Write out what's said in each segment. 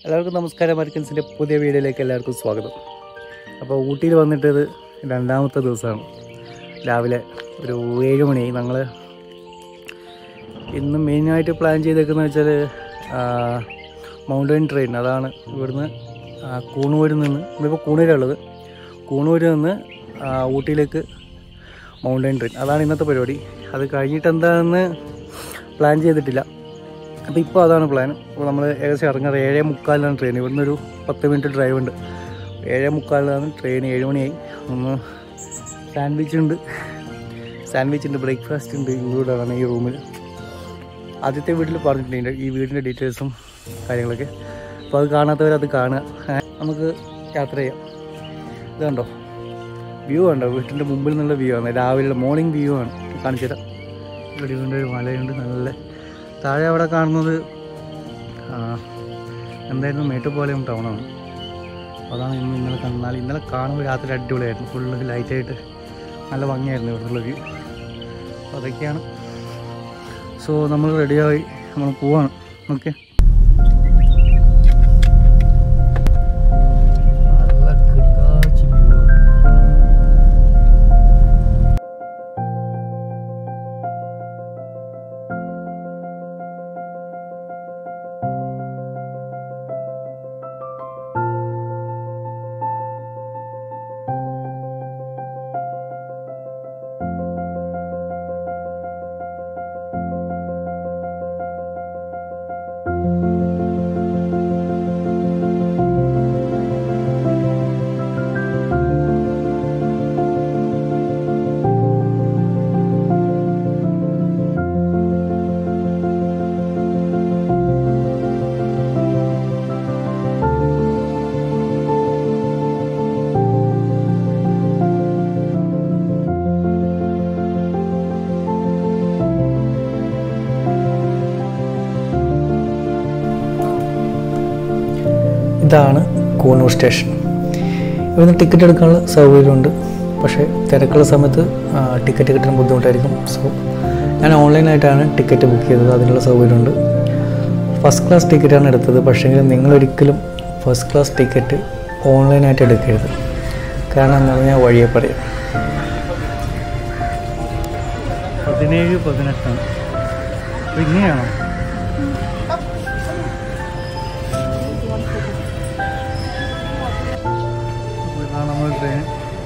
എല്ലാവർക്കും നമസ്കാരം അരിക്കൻസിൻ്റെ പുതിയ വീഡിയോയിലേക്ക് എല്ലാവർക്കും സ്വാഗതം അപ്പോൾ ഊട്ടിയിൽ വന്നിട്ട് ഇത് രണ്ടാമത്തെ ദിവസമാണ് രാവിലെ ഒരു ഏഴ് മണിയായി ഞങ്ങൾ ഇന്ന് മെയിനായിട്ട് പ്ലാൻ ചെയ്തേക്കുന്നത് വെച്ചാൽ മൗണ്ടൻ ട്രെയിൻ അതാണ് ഇവിടുന്ന് ആ, കൂണൂരിൽ നിന്ന് ഇതിപ്പോൾ കൂണൂരുള്ളത് കൂണൂരിൽ നിന്ന് ആ, ഊട്ടിയിലേക്ക് മൗണ്ടൻ ട്രെയിൻ അതാണ് ഇന്നത്തെ പരിപാടി അത് കഴിഞ്ഞിട്ട് എന്താണെന്ന് പ്ലാൻ ചെയ്തിട്ടില്ല അപ്പോൾ ഇപ്പോൾ അതാണ് പ്ലാൻ അപ്പോൾ നമ്മൾ ഏകദേശം ഇറങ്ങാറ് ഏഴേ മുക്കാലിനാണ് ട്രെയിൻ ഇവിടുന്ന് ഒരു പത്ത് മിനിറ്റ് ഡ്രൈവ് ഉണ്ട് ഏഴേ മുക്കാലിനാണ് ട്രെയിൻ ഏഴ് മണിയായി ഒന്ന് സാൻഡ്വിച്ച് ഉണ്ട് സാൻഡ്വിച്ച് ഉണ്ട് ബ്രേക്ക്ഫാസ്റ്റ് ഉണ്ട് ഇൻക്ലൂഡ് ആണ് ഈ റൂമിൽ ആദ്യത്തെ വീട്ടിൽ പറഞ്ഞിട്ടുണ്ട് ഈ വീടിൻ്റെ ഡീറ്റെയിൽസും കാര്യങ്ങളൊക്കെ അപ്പോൾ അത് കാണാത്തവർ അത് കാണുക ഏ, നമുക്ക് യാത്ര ചെയ്യാം ഇത് കണ്ടോ വ്യൂ കണ്ടോ വീട്ടിൻ്റെ മുമ്പിൽ നിന്നുള്ള വ്യൂ ആണ് രാവിലെ മോർണിംഗ് വ്യൂ ആണ് കാണിച്ചു തരാം ഇവിടെ ഇവിടെ ഒരു മലയുണ്ട് നല്ല താഴെ അവിടെ കാണുന്നത് ആ, എന്തായിരുന്നു മേട്ടുപാളയം ടൗണാണ് അതാണ് ഇന്ന് ഇന്നലെ കണ്ടാൽ ഇന്നലെ കാണുമ്പോൾ രാത്രി അടിപൊളിയായിരുന്നു ഫുള്ള് ലൈറ്റായിട്ട് നല്ല ഭംഗിയായിരുന്നു ഇവിടുന്നുള്ള വ്യൂ അപ്പോൾ അതൊക്കെയാണ് സോ നമ്മൾ റെഡിയായി നമ്മൾ പോവാണ് ഓക്കെ നല്ല കിടാച്ചി വ്യൂ ഇതാണ് കൂണൂർ സ്റ്റേഷൻ ഇവിടുന്ന് ടിക്കറ്റ് എടുക്കാനുള്ള സൗകര്യമുണ്ട് പക്ഷേ തിരക്കുള്ള സമയത്ത് ആ, ടിക്കറ്റ് കിട്ടാൻ ബുദ്ധിമുട്ടായിരിക്കും സോ ഞാൻ ഓൺലൈനായിട്ടാണ് ടിക്കറ്റ് ബുക്ക് ചെയ്തത് അതിനുള്ള സൗകര്യമുണ്ട് ഫസ്റ്റ് ക്ലാസ് ടിക്കറ്റാണ് എടുത്തത് പക്ഷേങ്കിൽ നിങ്ങളൊരിക്കലും ഫസ്റ്റ് ക്ലാസ് ടിക്കറ്റ് ഓൺലൈനായിട്ട് എടുക്കരുത് കാരണം എന്ന് പറഞ്ഞാൽ വഴിയെ പറയാം പതിനേഴ് പതിനെട്ടാണ് ഇങ്ങനെയാണോ ഇതാണ് നമ്മൾ ട്രെയിൻ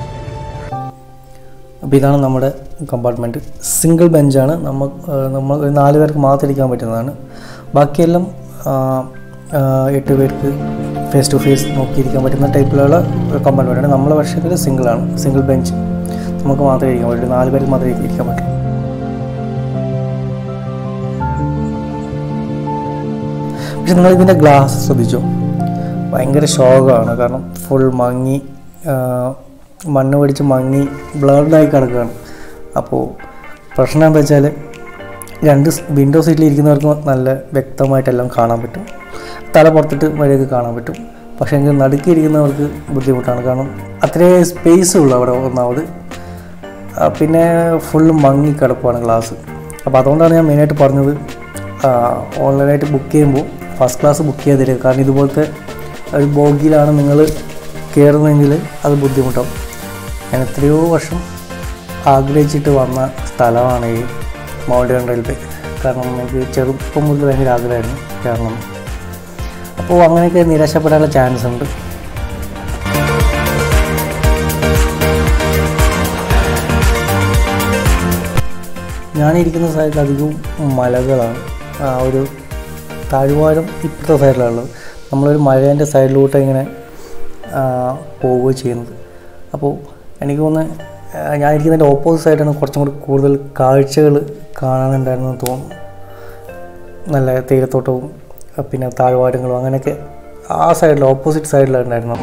അപ്പോൾ ഇതാണ് നമ്മുടെ കമ്പാർട്ട്മെൻറ്റ് സിംഗിൾ ബെഞ്ചാണ് നമ്മൾ നമ്മൾ ഒരു നാല് പേർക്ക് മാത്രം ഇരിക്കാൻ പറ്റുന്നതാണ് ബാക്കിയെല്ലാം ആ, ആ, എട്ട് പേർക്ക് ഫേസ് ടു ഫേസ് നോക്കിയിരിക്കാൻ പറ്റുന്ന ടൈപ്പിലുള്ള കമ്പാർട്ട്മെൻറ്റാണ് നമ്മളെ പക്ഷേ സിംഗിളാണ് സിംഗിൾ ബെഞ്ച് നമുക്ക് മാത്രമേ ഇരിക്കാൻ പറ്റൂ നാല് പേർക്ക് മാത്രമേ ഇരിക്കാൻ പറ്റൂ പക്ഷെ നിങ്ങൾ ഇതിൻ്റെ ഗ്ലാസ് ശ്രദ്ധിച്ചോ ഭയങ്കര ശോകമാണ് കാരണം ഫുൾ മങ്ങി ആ, മണ്ണ് പിടിച്ച് മങ്ങി ബ്ലർഡായി കിടക്കുകയാണ് അപ്പോൾ പ്രശ്നം എന്താ വെച്ചാൽ രണ്ട് വിൻഡോ സീറ്റിൽ ഇരിക്കുന്നവർക്ക് നല്ല വ്യക്തമായിട്ടെല്ലാം കാണാൻ പറ്റും തല പുറത്തിട്ട് വഴിയൊക്കെ കാണാൻ പറ്റും പക്ഷേ എങ്കിൽ നടുക്കി ഇരിക്കുന്നവർക്ക് ബുദ്ധിമുട്ടാണ് കാരണം അത്രയും സ്പേസ് ഉള്ളു അവിടെ ഒന്നാമത് ആ, പിന്നെ ഫുള്ള് മങ്ങി കിടക്കുവാണ് ഗ്ലാസ് അപ്പോൾ അതുകൊണ്ടാണ് ഞാൻ മെയിനായിട്ട് പറഞ്ഞത് ഓൺലൈനായിട്ട് ബുക്ക് ചെയ്യുമ്പോൾ ഫസ്റ്റ് ക്ലാസ് ബുക്ക് ചെയ്തിരിക്കുക കാരണം ഇതുപോലത്തെ ഒരു ബോഗിയിലാണ് നിങ്ങൾ കയറുന്നതെങ്കിൽ അത് ബുദ്ധിമുട്ടാവും ഞാൻ എത്രയോ വർഷം ആഗ്രഹിച്ചിട്ട് വന്ന സ്ഥലമാണ് ഈ മൗണ്ടൻ റെയിൽവേ കാരണം എനിക്ക് ചെറുപ്പം മുതൽ ഭയങ്കര ആഗ്രഹമായിരുന്നു കാരണം അപ്പോൾ അങ്ങനെയൊക്കെ നിരാശപ്പെടാനുള്ള ചാൻസ് ഉണ്ട് ഞാനിരിക്കുന്ന സൈഡിൽ അധികവും മലകളാണ് ആ ഒരു താഴ്വാരം ഇപ്പുറത്തെ സൈഡിലുള്ളത് നമ്മളൊരു മഴേൻ്റെ സൈഡിലോട്ട് ഇങ്ങനെ ആ, പോവുകയും ചെയ്യുന്നത് അപ്പോൾ എനിക്ക് തോന്നുന്നത് ആ, ഞാൻ ഇരിക്കുന്നതിൻ്റെ ഓപ്പോസിറ്റ് സൈഡാണ് കുറച്ചും കൂടി കൂടുതൽ കാഴ്ചകൾ കാണാനുണ്ടായിരുന്നെന്ന് തോന്നുന്നു നല്ല തേയിലത്തോട്ടവും ആ, പിന്നെ താഴ്വാരങ്ങളും അങ്ങനെയൊക്കെ ആ സൈഡിൽ ഓപ്പോസിറ്റ് സൈഡിലാണ് ഉണ്ടായിരുന്നത്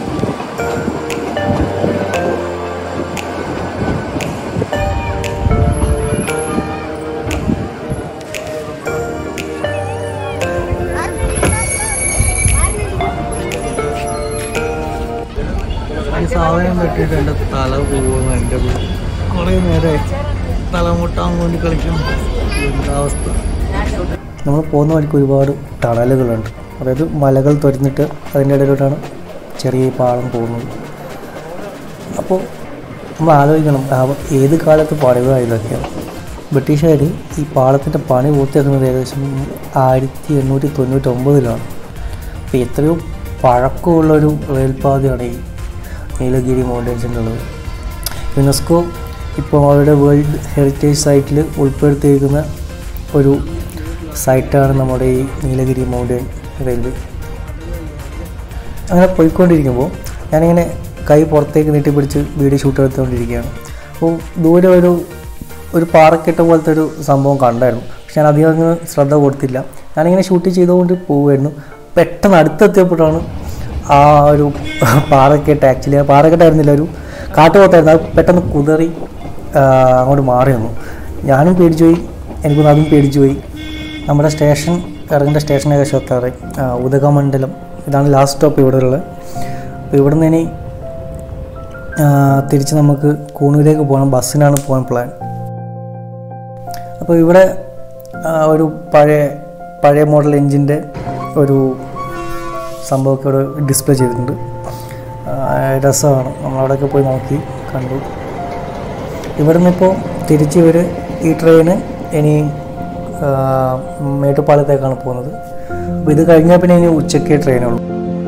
ഈ സാധനം പറ്റിയിട്ട് എൻ്റെ തല പോകുന്നു എൻ്റെ കുറേ നേരമായി തല മുട്ടാൻ വേണ്ടി കളിക്കും എന്താ അവസ്ഥ നമ്മൾ പോകുന്ന വഴിക്ക് ഒരുപാട് ടണലുകളുണ്ട് അതായത് മലകൾ തുരന്നിട്ട് അതിൻ്റെ ഇടയിലോട്ടാണ് ചെറിയ ഈ പാളം പോകുന്നത് അപ്പോൾ നമ്മൾ ആലോചിക്കണം ആ ഏത് കാലത്ത് പണിത ഇതൊക്കെയാണ് ബ്രിട്ടീഷുകാർ ഈ പാളത്തിൻ്റെ പണി പൂർത്തിയാക്കുന്നത് ഏകദേശം ആയിരത്തി എണ്ണൂറ്റി തൊണ്ണൂറ്റൊമ്പതിലാണ് അപ്പോൾ എത്രയോ പഴക്കമുള്ളൊരു റെയിൽപാതയാണ് ഈ നീലഗിരി മൗണ്ടൻസിൻ്റെ ഉള്ളത് യുനെസ്കോ ഇപ്പോൾ അവരുടെ വേൾഡ് ഹെറിറ്റേജ് സൈറ്റിൽ ഉൾപ്പെടുത്തിയിരിക്കുന്ന ഒരു സൈറ്റാണ് നമ്മുടെ ഈ നീലഗിരി മൗണ്ടൻ റെയിൽവേ അങ്ങനെ പോയിക്കൊണ്ടിരിക്കുമ്പോൾ ഞാനിങ്ങനെ കൈ പുറത്തേക്ക് നീട്ടിപ്പിടിച്ച് വീഡിയോ ഷൂട്ട് എടുത്തുകൊണ്ടിരിക്കുകയാണ് അപ്പോൾ ദൂരെ ഒരു ഒരു പാറക്കെട്ട പോലത്തെ ഒരു സംഭവം കണ്ടായിരുന്നു പക്ഷെ ഞാൻ അധികം അങ്ങ് ശ്രദ്ധ കൊടുത്തില്ല ഞാനിങ്ങനെ ഷൂട്ട് ചെയ്തുകൊണ്ട് പോവുമായിരുന്നു പെട്ടെന്ന് അടുത്തെത്തിയപ്പോഴാണ് ആ ഒരു പാറക്കെട്ട് ആക്ച്വലി ആ പാറക്കെട്ടായിരുന്നില്ല ഒരു കാട്ടുപോത്തായിരുന്നു അത് പെട്ടെന്ന് കുതറി ആ, അങ്ങോട്ട് മാറി വന്നു ഞാനും പേടിച്ചു പോയി എനിക്കൊന്ന് അതും പേടിച്ചു പോയി നമ്മുടെ സ്റ്റേഷൻ ഇറങ്ങേണ്ട സ്റ്റേഷൻ ഏകദേശം എത്താറ് ഉദകമണ്ഡലം ഇതാണ് ലാസ്റ്റ് സ്റ്റോപ്പ് ഇവിടെ ഉള്ളത് അപ്പോൾ ഇവിടെ നിന്ന് ഇനി ആ, തിരിച്ച് നമുക്ക് കൂണൂരിലേക്ക് പോകണം ബസ്സിനാണ് പോകാൻ പ്ലാൻ അപ്പോൾ ഇവിടെ ആ, ഒരു പഴയ പഴയ മോഡൽ എൻജിൻ്റെ ഒരു സംഭവമൊക്കെ ഇവിടെ ഡിസ്പ്ലേ ചെയ്തിട്ടുണ്ട് ആ, രസമാണ് നമ്മളവിടെയൊക്കെ പോയി നോക്കി കണ്ടു ഇവിടെ നിന്നിപ്പോൾ തിരിച്ച് ഇവർ ഈ ട്രെയിന് ഇനി ആ, മേട്ടുപ്പാലത്തേക്കാണ് പോകുന്നത് അപ്പോൾ ഇത് കഴിഞ്ഞാൽ പിന്നെ ഇനി ഉച്ചയ്ക്ക് ട്രെയിനുള്ളൂ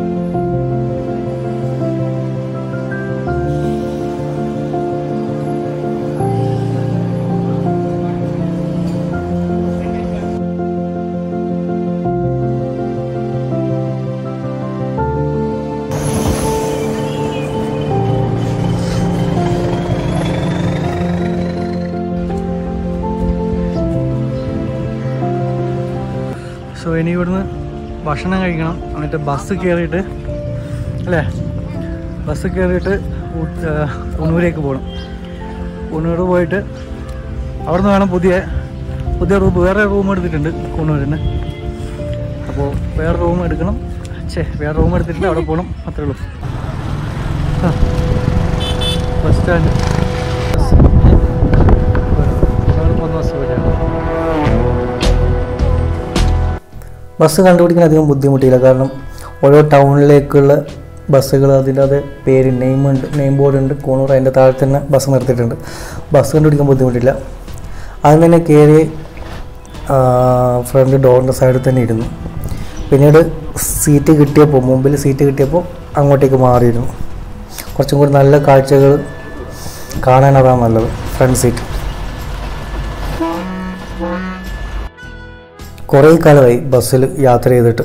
സോ ഇനി ഇവിടുന്ന് ഭക്ഷണം കഴിക്കണം എന്നിട്ട് ബസ് കയറിയിട്ട് അല്ലേ ബസ് കയറിയിട്ട് ഊ- ആ, കുന്നൂരേക്ക് പോകണം കുന്നൂർ പോയിട്ട് അവിടെ നിന്ന് വേണം പുതിയ പുതിയ റൂം വേറെ റൂം എടുത്തിട്ടുണ്ട് കുന്നൂരിന് അപ്പോൾ വേറെ റൂം എടുക്കണം ഛേ വേറെ റൂം എടുത്തിട്ട് അവിടെ പോകണം അത്രേ ഉള്ളൂ ആ. ബസ് സ്റ്റാൻഡ് ബസ് അവിടെ പോകുന്ന ബസ് വഴിയാണ് ബസ് കണ്ടുപിടിക്കാൻ അധികം ബുദ്ധിമുട്ടില്ല കാരണം ഓരോ ടൗണിലേക്കുള്ള ബസ്സുകൾ അതിൻ്റെ അത് പേര് നെയിം ഉണ്ട് നെയിം ബോർഡ് ഉണ്ട് കൂണൂർ അതിൻ്റെ താഴെ തന്നെ ബസ് നിർത്തിയിട്ടുണ്ട് ബസ് കണ്ടുപിടിക്കാൻ ബുദ്ധിമുട്ടില്ല അതിന് തന്നെ കയറി ഫ്രണ്ട് ഡോറിൻ്റെ സൈഡിൽ തന്നെ ഇരുന്നു പിന്നീട് സീറ്റ് കിട്ടിയപ്പോൾ മുമ്പിൽ സീറ്റ് കിട്ടിയപ്പോൾ അങ്ങോട്ടേക്ക് മാറിയിരുന്നു കുറച്ചും കൂടി നല്ല കാഴ്ചകൾ കാണാൻ അതാണ് നല്ലത് ഫ്രണ്ട് സീറ്റ് കുറേ കാലമായി ബസ്സിൽ യാത്ര ചെയ്തിട്ട്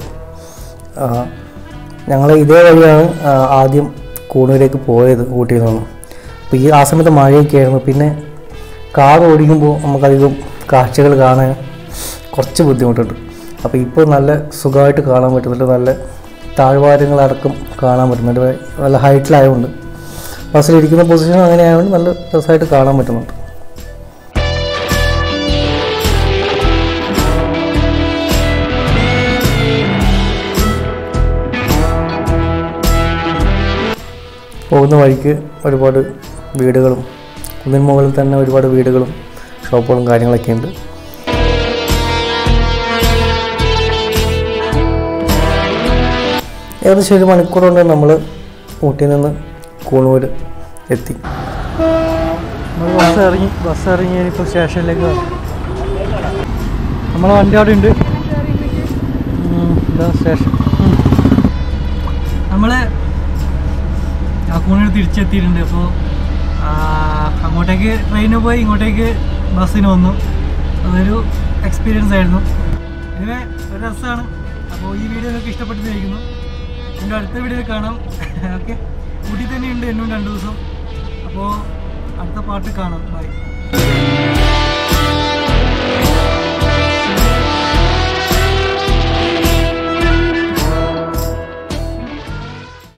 ഞങ്ങൾ ഇതേ വഴിയാണ് ആ, ആദ്യം കൂണൂരേക്ക് പോയത് ഊട്ടിയിൽ നിന്ന് അപ്പോൾ ഈ ആ സമയത്ത് മഴയൊക്കെ ആയിരുന്നു പിന്നെ കാർ ഓടിക്കുമ്പോൾ നമുക്കധികം കാഴ്ചകൾ കാണാൻ കുറച്ച് ബുദ്ധിമുട്ടുണ്ട് അപ്പോൾ ഇപ്പോൾ നല്ല സുഖമായിട്ട് കാണാൻ പറ്റുന്നുണ്ട് നല്ല താഴ്വാരങ്ങളടക്കം കാണാൻ പറ്റുന്നുണ്ട് നല്ല ഹൈറ്റിലായതുകൊണ്ട് ബസ്സിലിരിക്കുന്ന പൊസിഷൻ അങ്ങനെ ആയതുകൊണ്ട് നല്ല രസമായിട്ട് കാണാൻ പറ്റുന്നുണ്ട് പോകുന്ന വഴിക്ക് ഒരുപാട് വീടുകളും കുന്നിൻ മുകളിൽ തന്നെ ഒരുപാട് വീടുകളും ഷോപ്പുകളും കാര്യങ്ങളൊക്കെ ഉണ്ട് ഏകദേശം ഒരു മണിക്കൂർ കൊണ്ട് നമ്മൾ ഊട്ടിയിൽ നിന്ന് കൂണൂർ എത്തി ബസ് ഇറങ്ങി ബസ് ഇറങ്ങി ഇപ്പോൾ സ്റ്റേഷനിലേക്ക് നമ്മളെ വണ്ടി അവിടെ ഉണ്ട് ഇതാ സ്റ്റേഷൻ നമ്മൾ കൂണിൽ തിരിച്ചെത്തിയിട്ടുണ്ട് അപ്പോൾ അങ്ങോട്ടേക്ക് ട്രെയിനിന് പോയി ഇങ്ങോട്ടേക്ക് ബസ്സിന് വന്നു അതൊരു എക്സ്പീരിയൻസ് ആയിരുന്നു ഇതിന് ഒരു രസമാണ് അപ്പോൾ ഈ വീഡിയോ നിങ്ങൾക്ക് ഇഷ്ടപ്പെട്ടിരിക്കുന്നു എൻ്റെ അടുത്ത വീഡിയോയിൽ കാണാം ഓക്കെ ഊട്ടി തന്നെയുണ്ട് എന്നും രണ്ട് ദിവസം അപ്പോൾ അടുത്ത പാട്ട് കാണാം ബൈ